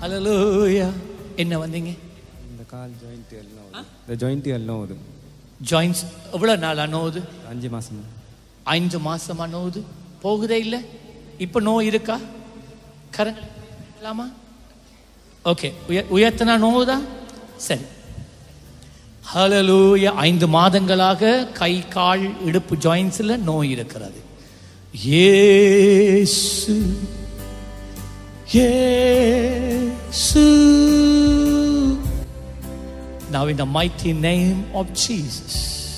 ஹalleluya என்ன வந்தீங்க இந்த கால் ஜாயிண்ட் எல்லாம் வருது. இந்த ஜாயிண்ட் எல்லாம் வருது ஜாயின்ஸ் எவ்வளோ நாளா நோவுது அஞ்சு மாசம் ஐந்து மாசமா நோவுது போகுதே இல்லை இப்போ நோய் இருக்கா கரங்களாமா ஓகே உய உயர்த்தினா நோவுதா சரி ஹalleluya ஐந்து மாதங்களாக கை கால் இடுப்பு ஜாயின்ஸில் நோய் இருக்கிறது இயேசு இயேசு Now in the mighty name of Jesus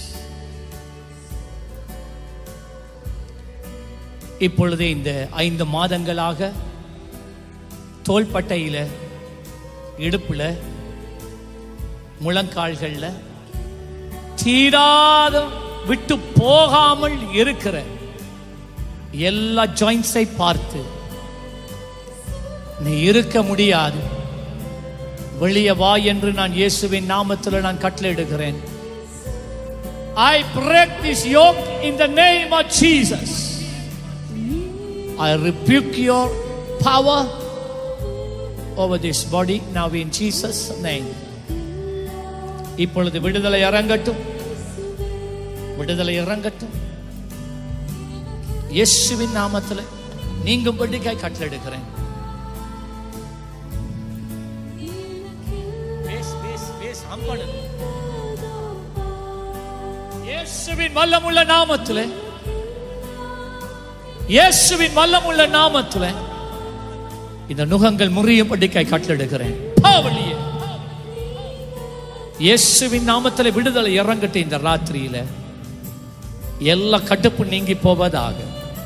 இப்பொழுது இந்த ஐந்து மாதங்களாக தோள்பட்டையில இடுப்புல முழங்கால்கள்ல தீராத விட்டு போகாமல் இருக்கிற எல்லா ஜாயின்ஸை பார்த்து நீ இருக்க முடியாது வெளியே வா என்று நான் இயேசுவின் நாமத்தில் நான் கட்டளையிடுகிறேன் I break this yoke in the name of Jesus. I rebuke your power over this body now in Jesus name. இப்பொழுது விடுதலை இறங்கட்டும் விடுதலை இறங்கட்டும் இயேசுவின் நாமத்தில் நீங்கும் படிக்காய் கட்டளெடுக்கிறேன் பேஸ் பேஸ் பேஸ் அம்படு இயேசுவின் வல்லமுள்ள நாமத்தில் இயேசுவின் வல்லமுள்ள நாமத்தில் இந்த நுகங்கள் முறியும் படிக்காய் கட்டளெடுக்கிறேன் பாவலியே இயேசுவின் நாமத்தில் விடுதலை இறங்கட்டு இந்த ராத்திரியில எல்லா கட்டுப்பு நீங்கி போவதாக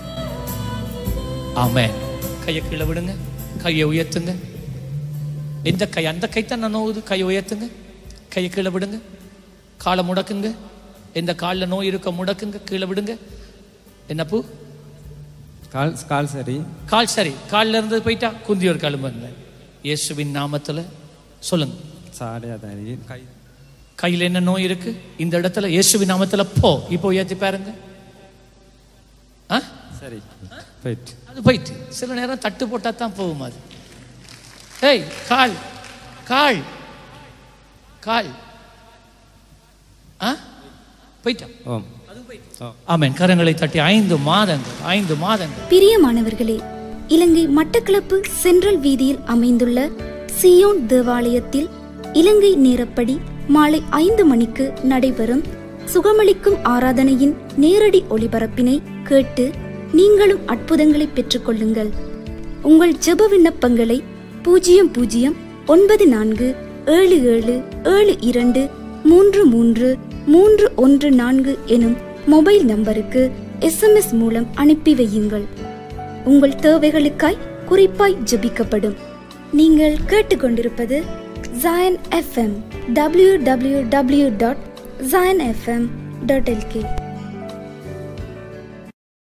ஆமென் கையை கீழே விடுங்க கையை உயர்த்துங்க இந்த கை அந்த கை தான் நோவுது கையை உயர்த்துங்க கையை கீழே விடுங்க காலை முடக்குங்க எந்த காலில் நோய் இருக்க முடக்குங்க கீழே விடுங்க என்ன பூ கால் கால் சரி கால் சரி காலில் இருந்து போயிட்டா குந்தி ஒரு கழும்புங்க இயேசுவின் நாமத்தில் சொல்லுங்க சாரியா தான் இருக்கு கை கையில் என்ன நோய் இருக்கு இந்த இடத்துல இயேசுவின் நாமத்தில் போ இப்போ உயர்த்தி பாருங்க ஆ சரி போயிட்டு அது போயிட்டு சில நேரம் தட்டு போட்டா தான் போகும் அது ஏய் கால் கால் கால் ஆ போயிட்டான் ஓம் ஓ ஆமென் கரங்களை தட்டி ஐந்து மாதங்கள் ஐந்து மாதங்கள் பிரியமானவர்களே இலங்கை மட்டக்களப்பு சென்ட்ரல் வீதியில் அமைந்துள்ள சியோன் தேவாலயத்தில் இலங்கை நேரப்படி மாலை ஐந்து மணிக்கு நடைபெறும் சுகமளிக்கும் ஆராதனையின் நேரடி ஒளிபரப்பினை கேட்டு நீங்களும் அற்புதங்களை பெற்றுக்கொள்ளுங்கள் உங்கள் ஜெப விண்ணப்பங்களை பூஜ்ஜியம் பூஜ்ஜியம் ஒன்பது நான்கு ஏழு ஏழு ஏழு இரண்டு மூன்று மூன்று மூன்று ஒன்று நான்கு எனும் மொபைல் நம்பருக்கு எஸ்எம்எஸ் மூலம் அனுப்பி வையுங்கள் உங்கள் தேவைகளுக்காய் குறிப்பாய் ஜெபிக்கப்படும் நீங்கள் கேட்டுக்கொண்டிருப்பது Zion FM W W W dot Zion FM dot L K